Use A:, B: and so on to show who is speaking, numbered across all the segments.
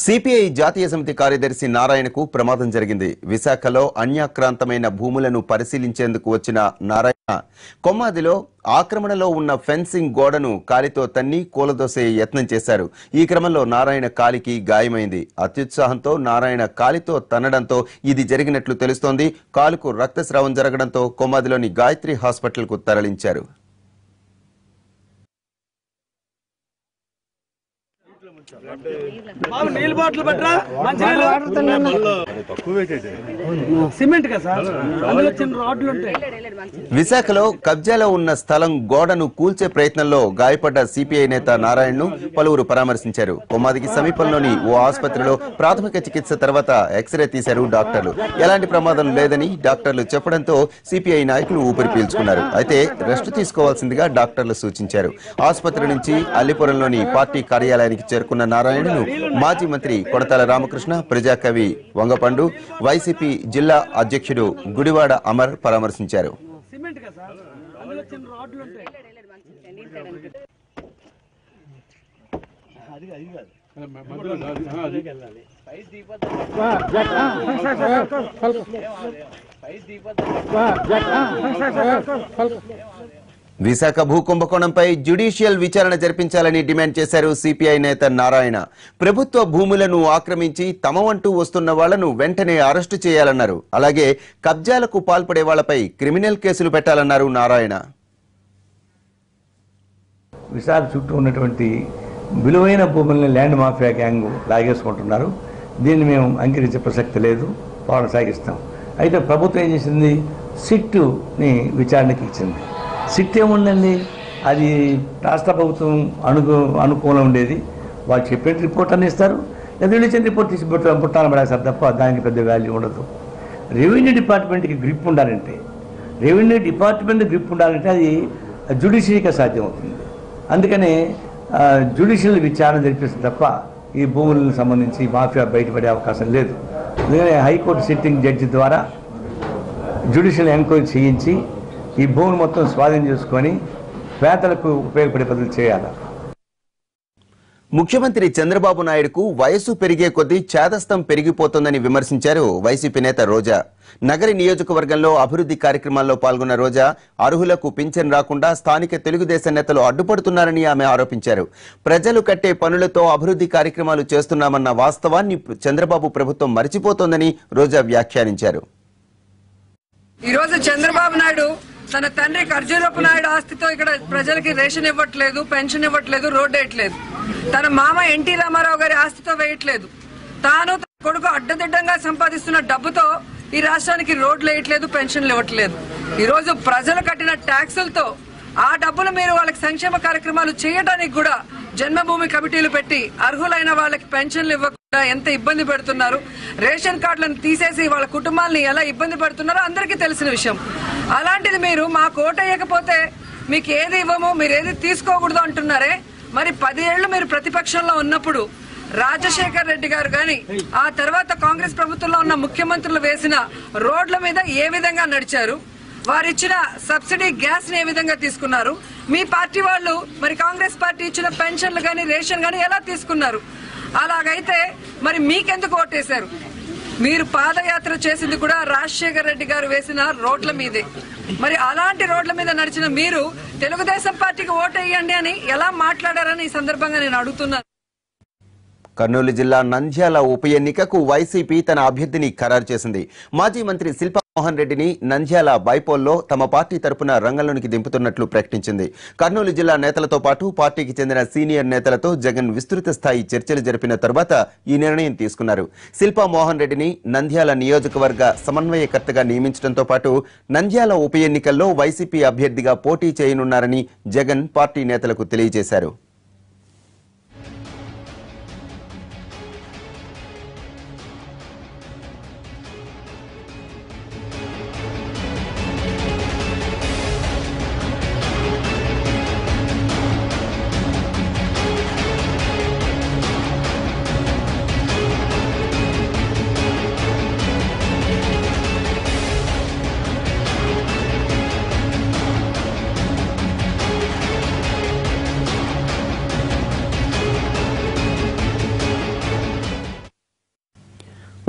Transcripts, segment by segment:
A: CPI జాతీయ సమితి కార్యదర్శి నారాయణకు ప్రమాదం జరిగింది విశాఖలో అన్యాక్రాంతమైన భూములను పరిశీలించేందుకు వచ్చిన నారాయణ కొమ్మాదిలో ఆక్రమణలో ఉన్న ఫెన్సింగ్ గోడను కాలితో తన్ని కూలదోసే యత్నం చేశారు ఈ క్రమంలో నారాయణ కాలికి గాయమైంది అత్యుత్సాహంతో నారాయణ కాలితో తన్నడంతో ఇది జరిగినట్లు తెలుస్తోంది కాలుకు రక్తస్రావం జరగడంతో కొమ్మాదిలోని గాయత్రి హాస్పిటల్కు తరలించారు
B: బాబు నీళ్ళ బాటిల్ పట్టరా మంచినీళ్ళు సిమెంట్ కదా సార్ అందులో చిన్న రాడ్లు ఉంటాయి
A: విశాఖలో కబ్జాలో ఉన్న స్థలం గోడను కూల్చే ప్రయత్నంలో గాయపడ్డ సిపిఐ నేత నారాయణను పలువురు పరామర్శించారు కొమ్మాదికి సమీపంలోని ఓ ఆసుపత్రిలో ప్రాథమిక చికిత్స తర్వాత ఎక్స్రే తీశారు డాక్టర్లు ఎలాంటి ప్రమాదం లేదని డాక్టర్లు చెప్పడంతో సిపిఐ నాయకులు ఊపిరి పీల్చుకున్నారు అయితే రెస్ట్ తీసుకోవాల్సిందిగా డాక్టర్లు సూచించారు ఆసుపత్రి నుంచి అల్లిపురంలోని పార్టీ కార్యాలయానికి చేరుకున్న నారాయణను మాజీ మంత్రి కొడతాల రామకృష్ణ ప్రజాకవి వంగపండు వైసీపీ జిల్లా అధ్యక్షుడు గుడివాడ అమర్ పరామర్శించారు
B: సిమెంట్ కదా సార్ అందులో చిన్న రాడ్లు ఉంటాయి
A: విశాఖ భూ కుంభకోణంపై జ్యుడిషియల్ విచారణ జరిపించాలని డిమాండ్ చేశారు సిపిఐ నేత నారాయణ ప్రభుత్వ భూములను ఆక్రమించి తమ వంటూ వస్తున్న వాళ్లను వెంటనే అరెస్టు చేయాలన్నారు అలాగే కబ్జాలకు పాల్పడే వాళ్లపై క్రిమినల్ కేసులు పెట్టాలన్నారు నారాయణ
C: విశాఖ చుట్టూ ఉన్నటువంటి విలువైన భూముల్ని ల్యాండ్ మాఫియా గ్యాంగ్ లాగేసుకుంటున్నారు దీన్ని మేము అంగీకరించే ప్రసక్తి లేదు పోరాటం సాగిస్తాం అయితే ప్రభుత్వం ఏం చేసింది సిట్టుని విచారణకి ఇచ్చింది సిట్ ఏముందండి అది రాష్ట్ర ప్రభుత్వం అనుకు అనుకూలం ఉండేది వాళ్ళు చెప్పిన రిపోర్ట్ అని ఇస్తారు లేదా వీళ్ళు ఇచ్చిన రిపోర్ట్ తీసి పుట్ట పుట్టాలని పడేస్తారు తప్ప దానికి పెద్ద వాల్యూ ఉండదు రెవెన్యూ డిపార్ట్మెంట్కి గ్రిప్ ఉండాలంటే రెవెన్యూ డిపార్ట్మెంట్ గ్రిప్ ఉండాలంటే అది జుడిషియరీగా సాధ్యమవుతుంది అందుకని జుడిషియల్ విచారణ జరిపిస్తుంది తప్ప ఈ భూములకు సంబంధించి మాఫియా బయటపడే అవకాశం లేదు అందుకని హైకోర్టు సిట్టింగ్ జడ్జి ద్వారా జుడిషియల్ ఎంక్వైరీ చేయించి ఈ భూమిని మొత్తం స్వాధీనం చేసుకొని పేదలకు ఉపయోగపడే పద్ధతులు చేయాలి
A: ముఖ్యమంత్రి చంద్రబాబు నాయుడుకు వయసు పెరిగే కొద్దీ చేదస్తం పెరిగిపోతోందని విమర్శించారు వైసీపీ నేత రోజా నగరి నియోజకవర్గంలో అభివృద్ధి కార్యక్రమాల్లో పాల్గొన్న రోజా అర్హులకు పింఛన్ రాకుండా స్థానిక తెలుగుదేశం నేతలు అడ్డుపడుతున్నారని ఆమె ఆరోపించారు ప్రజలు కట్టే పనులతో అభివృద్ధి కార్యక్రమాలు చేస్తున్నామన్న వాస్తవాన్ని చంద్రబాబు ప్రభుత్వం మరిచిపోతోందని రోజా వ్యాఖ్యానించారు
D: ఈ రోజు చంద్రబాబు నాయుడు తన తండ్రి ఖర్జూరపు నాయుడు ఆస్తితో ఇక్కడ ప్రజలకి రేషన్ ఇవ్వట్లేదు పెన్షన్ ఇవ్వట్లేదు రోడ్డు వేయట్లేదు తన మామ ఎన్టీ రామారావు గారి ఆస్తితో వేయట్లేదు తాను తన కొడుకు అడ్డదిడ్డంగా సంపాదిస్తున్న డబ్బుతో ఈ రాష్ట్రానికి రోడ్లు వేయట్లేదు పెన్షన్లు ఇవ్వట్లేదు ఈ రోజు ప్రజలు కట్టిన ట్యాక్సులతో ఆ డబ్బులు మీరు వాళ్ళకి సంక్షేమ కార్యక్రమాలు చేయడానికి కూడా జన్మభూమి కమిటీలు పెట్టి అర్హులైన వాళ్ళకి పెన్షన్లు ఇవ్వకుండా ఎంత ఇబ్బంది పెడుతున్నారు రేషన్ కార్డులను తీసేసి వాళ్ళ కుటుంబాలని ఎలా ఇబ్బంది పెడుతున్నారో అందరికీ తెలిసిన విషయం అలాంటిది మీరు మాకు ఓటేయకపోతే మీకు ఏది ఇవ్వము మీరు ఏది తీసుకోకూడదు అంటున్నారే మరి పది ఏళ్లు మీరు ప్రతిపక్షంలో ఉన్నప్పుడు రాజశేఖర్ రెడ్డి గారు గాని ఆ తర్వాత కాంగ్రెస్ ప్రభుత్వంలో ఉన్న ముఖ్యమంత్రులు వేసిన రోడ్ల మీద ఏ విధంగా నడిచారు వారిచ్చిన సబ్సిడీ గ్యాస్ ని ఏ విధంగా తీసుకున్నారు మీ పార్టీ వాళ్ళు మరి కాంగ్రెస్ పార్టీ ఇచ్చిన పెన్షన్లు గాని రేషన్ గాని ఎలా తీసుకున్నారు అలాగైతే మరి మీకెందుకు ఓటేశారు మీరు పాదయాత్ర చేసింది కూడా రాజశేఖర్ రెడ్డి గారు వేసిన రోడ్ల మీదే మరి అలాంటి రోడ్ల మీద నడిచిన మీరు తెలుగుదేశం పార్టీకి ఓటేయండి అని ఎలా మాట్లాడారని ఈ సందర్భంగా నేను అడుగుతున్నాను
A: కర్నూలు జిల్లా నంద్యాల ఉప ఎన్నికకు వైసీపీ తన అభ్యర్థిని ఖరారు చేసింది మాజీ మంత్రి శిల్పా మోహన్ రెడ్డిని నంద్యాల బైపోల్లో తమ పార్టీ తరపున రంగంలోనికి దింపుతున్నట్లు ప్రకటించింది కర్నూలు జిల్లా నేతలతో పాటు పార్టీకి చెందిన సీనియర్ నేతలతో జగన్ విస్తృత స్థాయి చర్చలు జరిపిన తర్వాత ఈ నిర్ణయం తీసుకున్నారు శిల్పా మోహన్ రెడ్డిని నంద్యాల నియోజకవర్గ సమన్వయకర్తగా నియమించడంతో పాటు నంద్యాల ఉప ఎన్నికల్లో వైసీపీ అభ్యర్థిగా పోటీ చేయనున్నారని జగన్ పార్టీ నేతలకు తెలియజేశారు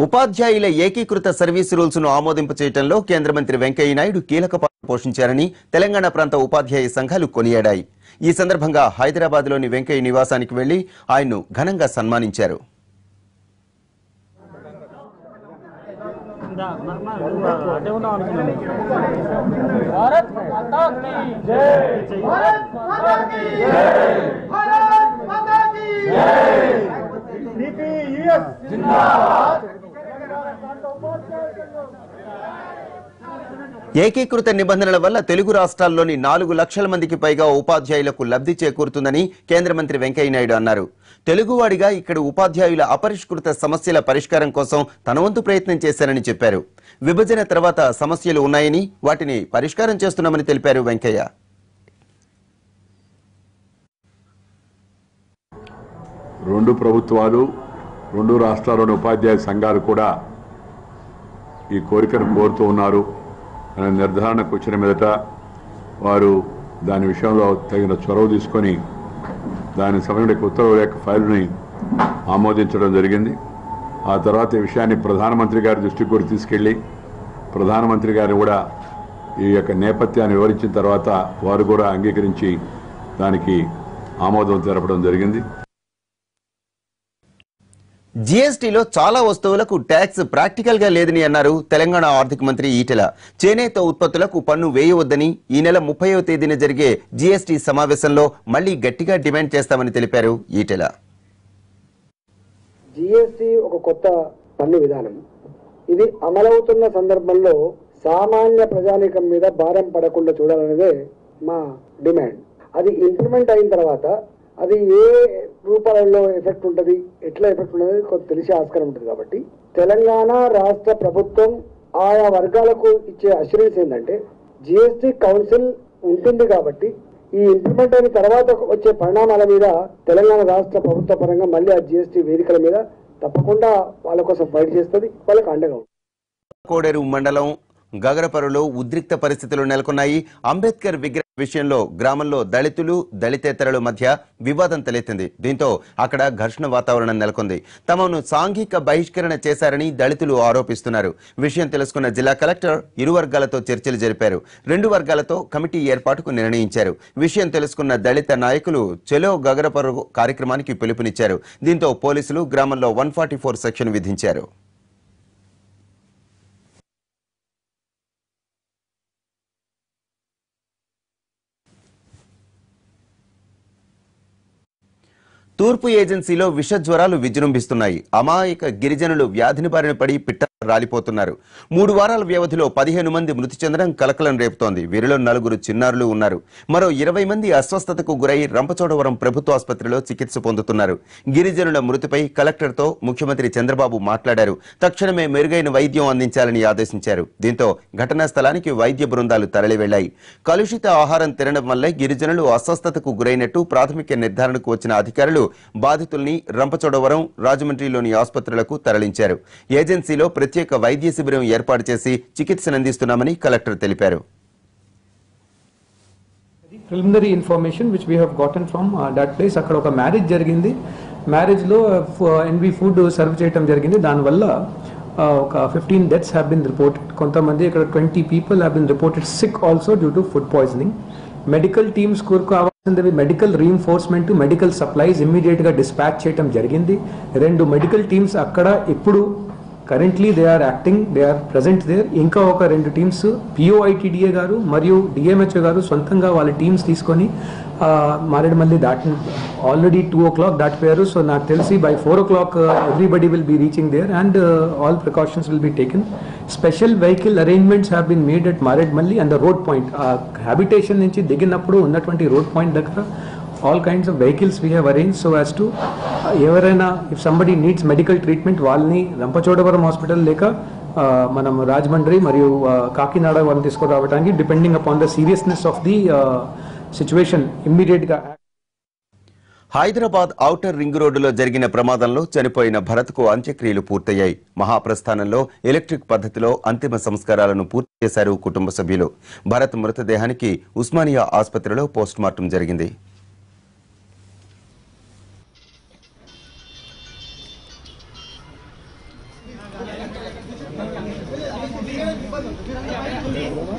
A: ఉపాధ్యాయుల ఏకీకృత సర్వీస్ రూల్స్ ను ఆమోదింపు చేయడంలో కేంద్ర మంత్రి వెంకయ్య నాయుడు కీలక పాత్ర పోషించారని తెలంగాణ ప్రాంత ఉపాధ్యాయ సంఘాలు కొనియాడాయి ఈ సందర్భంగా హైదరాబాద్లోని వెంకయ్య నివాసానికి వెళ్లి ఆయన్ను ఘనంగా సన్మానించారు ఏకీకృత నిబంధనల వల్ల తెలుగు రాష్ట్రాల్లోని నాలుగు లక్షల మందికి పైగా ఉపాధ్యాయులకు లబ్ధి చేకూరుతుందని కేంద్ర మంత్రి వెంకయ్య నాయుడు అన్నారు తెలుగువాడిగా ఇక్కడ ఉపాధ్యాయుల అపరిష్కృత సమస్యల పరిష్కారం కోసం తన వంతు ప్రయత్నం చేశారని చెప్పారు విభజన తర్వాత సమస్యలు ఉన్నాయని వాటిని పరిష్కారం చేస్తున్నామని తెలిపారు వెంకయ్య
E: రెండు ప్రభుత్వాలు రెండు రాష్ట్రాల్లోని ఉపాధ్యాయ సంఘాలు కూడా ఈ కోరికను కోరుతూ ఉన్నారు అనే నిర్ధారణకు వచ్చిన మీదట వారు దాని విషయంలో తగిన చొరవ తీసుకొని దాని సమయంలో ఉత్తర్వు లేఖ ఫైల్ని ఆమోదించడం జరిగింది ఆ తర్వాత ఈ విషయాన్ని ప్రధానమంత్రి గారి దృష్టికి కూడా తీసుకెళ్ళి ప్రధానమంత్రి గారు కూడా ఈ యొక్క నేపథ్యాన్ని వివరించిన తర్వాత వారు కూడా అంగీకరించి దానికి ఆమోదం తెలపడం జరిగింది
A: జీఎస్టీలో చాలా వస్తువులకు ట్యాక్స్ ప్రాక్టికల్ గా లేదని అన్నారు తెలంగాణ ఆర్థిక మంత్రి ఈటెల చేనేత ఉత్పత్తులకు పన్ను వేయవద్దని ఈ నెల ముప్పైవ తేదీన జరిగే జీఎస్టీ సమావేశంలో మళ్లీ గట్టిగా డిమాండ్ చేస్తామని తెలిపారు ఈటెల
F: జిఎస్టి ఒక కొత్త పన్ను విధానం ఇది అమలవుతున్న సందర్భంలో సామాన్య ప్రజానీకం మీద భారం పడకుండా చూడాలనేదే మా డిమాండ్ అది ఇంప్లిమెంట్ అయిన తర్వాత అది ఏ రూపాలలో ఎఫెక్ట్ ఉంటుంది ఎట్లా ఎఫెక్ట్ ఉంటుంది కొంత తెలిసే ఆస్కారం ఉంటుంది కాబట్టి తెలంగాణ రాష్ట్ర ప్రభుత్వం ఆయా వర్గాలకు ఇచ్చే అష్యూరెన్స్ ఏంటంటే జిఎస్టి కౌన్సిల్ ఉంటుంది కాబట్టి ఈ ఇంప్లిమెంట్ అయిన తర్వాత వచ్చే పరిణామాల మీద తెలంగాణ రాష్ట్ర ప్రభుత్వ పరంగా మళ్ళీ ఆ జిఎస్టి వేదికల మీద తప్పకుండా వాళ్ళ కోసం ఫైట్ చేస్తుంది వాళ్ళకి అండగా ఉంటుంది
A: కోడేరు మండలం గగరపరులో ఉద్రిక్త పరిస్థితులు నెలకొన్నాయి అంబేద్కర్ విగ్రహ విషయంలో గ్రామంలో దళితులు దళితేతరుల మధ్య వివాదం తలెత్తింది దీంతో అక్కడ ఘర్షణ వాతావరణం నెలకొంది తమను సాంఘిక బహిష్కరణ చేశారని దళితులు ఆరోపిస్తున్నారు విషయం తెలుసుకున్న జిల్లా కలెక్టర్ ఇరు వర్గాలతో చర్చలు జరిపారు రెండు వర్గాలతో కమిటీ ఏర్పాటుకు నిర్ణయించారు విషయం తెలుసుకున్న దళిత నాయకులు చెలో గగరపరు కార్యక్రమానికి పిలుపునిచ్చారు దీంతో పోలీసులు గ్రామంలో వన్ సెక్షన్ విధించారు తూర్పు ఏజెన్సీలో విష జ్వరాలు విజృంభిస్తున్నాయి అమాయక గిరిజనులు వ్యాధిని బారిన పడి పిట్ట రాలిపోతున్నారు మూడు వారాల వ్యవధిలో పదిహేను మంది మృతి చెందడం కలకలం రేపుతోంది వీరిలో నలుగురు చిన్నారులు ఉన్నారు మరో ఇరవై మంది అస్వస్థతకు గురై రంపచోడవరం ప్రభుత్వ ఆసుపత్రిలో చికిత్స పొందుతున్నారు గిరిజనుల మృతిపై కలెక్టర్తో ముఖ్యమంత్రి చంద్రబాబు మాట్లాడారు తక్షణమే మెరుగైన వైద్యం అందించాలని ఆదేశించారు దీంతో ఘటనా స్థలానికి వైద్య బృందాలు తరలి వెళ్లాయి కలుషిత ఆహారం తినడం వల్లే గిరిజనులు అస్వస్థతకు గురైనట్టు ప్రాథమిక నిర్ధారణకు వచ్చిన అధికారులు బాధితుల్ని రంపచోడవరం రాజమండ్రిలోని ఆసుపత్రులకు తరలించారు ఏజెన్సీలో ప్రత్యేక వైద్య శిబిరం ఏర్పాటు చేసి చికిత్సనందిస్తున్నామని కలెక్టర్ తెలిపారు
G: preliminary information which we have gotten from that place అక్కడ ఒక మ్యారేజ్ జరిగింది మ్యారేజ్లో ఎన్వి ఫుడ్ సర్వ్ చేయడం జరిగింది దానివల్ల uh, ఒక fifteen deaths have been reported కొంతమంది ఇక్కడ twenty people have been reported sick also due to food poisoning medical teams కోరుకు కావాల్సింది మెడికల్ రీఇన్ఫోర్స్మెంట్ మెడికల్ సప్లైస్ ఇమ్మీడియట్గా డిస్పాచ్ చేయడం జరిగింది రెండు మెడికల్ టీమ్స్ అక్కడ ఇప్పుడు currently they are acting they are present there ఇంకా ఒక రెండు టీమ్స్ పిఓఐటిడిఏ గారు మరియు డిఎంహెచ్ఓ గారు సొంతంగా వాళ్ళ టీమ్స్ తీసుకొని ఆ, మారేడుమల్లి దాటి ఆల్రెడీ టూ ఓ క్లాక్ దాటిపోయారు సో నాకు తెలిసి by four o'clock everybody will be reaching there and all precautions will be taken special vehicle arrangements have been made at Maredumilli and the road point ఆ habitation నుంచి దిగినప్పుడు ఉన్నటువంటి road point దగ్గర all kinds of vehicles we have arrange so as to ఎవరైనా if somebody needs medical treatment వాళ్ళని Rampachodavaram hospital లేక ఆ, మనం రాజమండ్రి మరియు ఆ, కాకినాడ వాళ్ళని తీసుకురావడానికి depending upon the seriousness of the situation ఇమ్మీడియట్గా
A: హైదరాబాద్ ఔటర్ రింగ్ రోడ్డులో జరిగిన ప్రమాదంలో చనిపోయిన భరత్కు అంత్యక్రియలు పూర్తయ్యాయి మహాప్రస్థానంలో ఎలక్ట్రిక్ పద్ధతిలో అంతిమ సంస్కారాలను పూర్తి చేశారు కుటుంబ సభ్యులు భరత్ మృతదేహానికి ఉస్మానియా ఆసుపత్రిలో పోస్టుమార్టం జరిగింది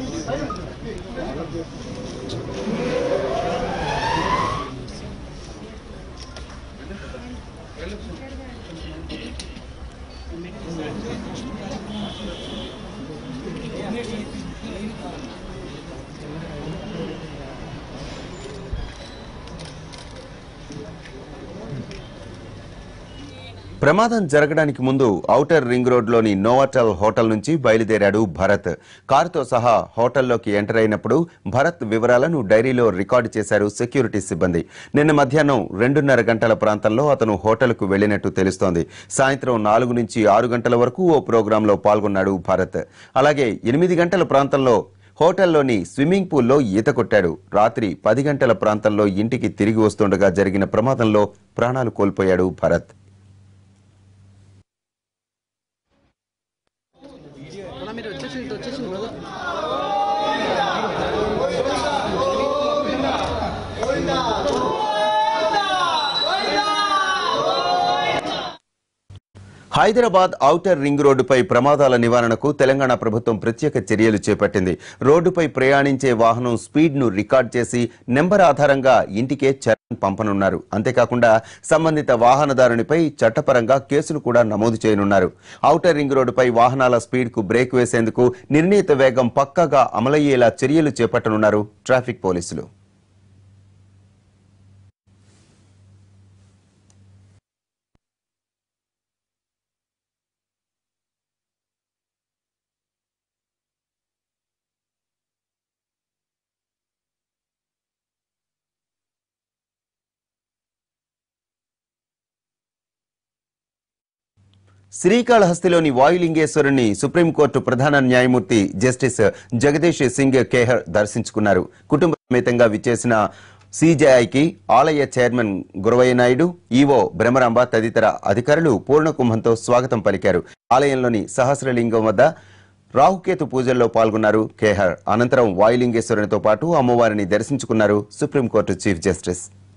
A: ప్రమాదం జరగడానికి ముందు ఔటర్ రింగ్ రోడ్లోని నోవాటల్ హోటల్ నుంచి బయలుదేరాడు భరత్ కారుతో సహా హోటల్లోకి ఎంటర్ అయినప్పుడు భరత్ వివరాలను డైరీలో రికార్డు చేశారు సెక్యూరిటీ సిబ్బంది నిన్న మధ్యాహ్నం రెండున్నర గంటల ప్రాంతంలో అతను హోటల్కు వెళ్లినట్టు తెలుస్తోంది సాయంత్రం నాలుగు నుంచి ఆరు గంటల వరకు ఓ ప్రోగ్రాంలో పాల్గొన్నాడు భరత్ అలాగే ఎనిమిది గంటల ప్రాంతంలో హోటల్లోని స్విమ్మింగ్ పూల్లో ఈత కొట్టాడు రాత్రి పది గంటల ప్రాంతంలో ఇంటికి తిరిగి వస్తుండగా జరిగిన ప్రమాదంలో ప్రాణాలు కోల్పోయాడు భరత్ హైదరాబాద్ ఔటర్ రింగ్ రోడ్డుపై ప్రమాదాల నివారణకు తెలంగాణ ప్రభుత్వం ప్రత్యేక చర్యలు చేపట్టింది రోడ్డుపై ప్రయాణించే వాహనం స్పీడ్ ను రికార్డ్ చేసి నెంబర్ ఆధారంగా ఇంటికే చరణ్ పంపనున్నారు అంతేకాకుండా సంబంధిత వాహనదారునిపై చట్టపరంగా కేసులు కూడా నమోదు చేయనున్నారు ఔటర్ రింగ్ రోడ్డుపై వాహనాల స్పీడ్ కు బ్రేక్ వేసేందుకు నిర్ణీత వేగం పక్కాగా అమలయ్యేలా చర్యలు చేపట్టనున్నారు ట్రాఫిక్ పోలీసులు శ్రీకాళహస్తిలోని వాయులింగేశ్వరుని సుప్రీంకోర్టు ప్రధాన న్యాయమూర్తి జస్టిస్ జగదీష్ సింగ్ కేహర్ దర్శించుకున్నారు కుటుంబ సమేతంగా విచ్చేసిన సిజేఐకి ఆలయ చైర్మన్ గురవయ్య నాయుడు ఈవో బ్రహ్మరాంబ తదితర అధికారులు పూర్ణ కుంభంతో స్వాగతం పలికారు ఆలయంలోని సహస్రలింగం వద్ద రాహుకేతు పూజల్లో పాల్గొన్నారు కేహర్ అనంతరం వాయులింగేశ్వరునితో పాటు అమ్మవారిని దర్శించుకున్నారు సుప్రీంకోర్టు చీఫ్ జస్టిస్